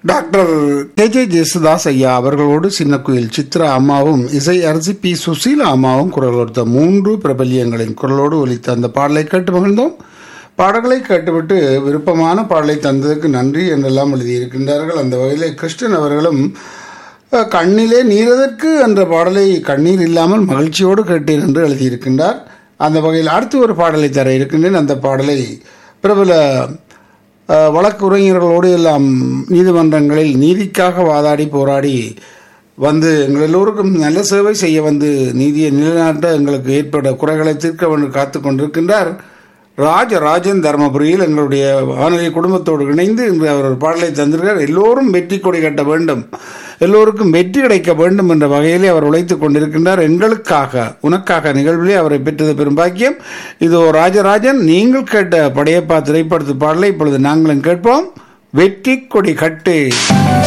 doctor K J Yesudas ஐயா அவர்களோடு சின்னக்குயில் சித்ரா அம்மாவும் இசை அரசி பி சுசீலா அம்மாவும் குரல் கொடுத்த மூன்று பிரபல்யங்களின் குரலோடு ஒலித்த அந்த பாடலை கேட்டு மகிழ்ந்தோம் பாடல்களை கேட்டுவிட்டு விருப்பமான பாடலை தந்ததுக்கு நன்றி என்றெல்லாம் எழுதியிருக்கின்றார்கள் அந்த வகையில் கிருஷ்ணன் அவர்களும் அஹ், கண்ணிலே நீரதற்கு என்ற பாடலை கண்ணீர் இல்லாமல் மகிழ்ச்சியோடு கேட்டேன் என்று எழுதியிருக்கின்றார் அந்த வகையில் அடுத்து ஒரு பாடலை தர இருக்கின்றேன் அந்த பாடலை பிரபல அஹ், வழக்குரைஞர்களோடு எல்லாம் நீதிமன்றங்களில் நீதிக்காக வாதாடி போராடி வந்து எங்கள் எல்லோருக்கும் நல்ல சேவை செய்ய வந்து நீதியை நிலைநாட்ட எங்களுக்கு ஏற்பட்ட குறைகளை தீர்க்க வேண்டும் காத்து கொண்டிருக்கின்றார் ராஜராஜன் தர்மபுரியில் எங்களுடைய வானொலி குடும்பத்தோடு இணைந்து இன்று அவர் ஒரு பாடலை தந்திருக்கிறார் எல்லோரும் வெற்றி கொடி கட்ட வேண்டும் எல்லோருக்கும் வெற்றி கிடைக்க வேண்டும் என்ற வகையிலே அவர் உழைத்துக் கொண்டிருக்கின்றார் எங்களுக்காக உனக்காக நிகழ்விலே அவரை பெற்றது பெரும் பாக்கியம் இதோ ராஜராஜன் நீங்கள் கேட்ட படையப்பா திரைப்படத்து பாடலை இப்பொழுது நாங்களும் கேட்போம் வெற்றி கொடி கட்டு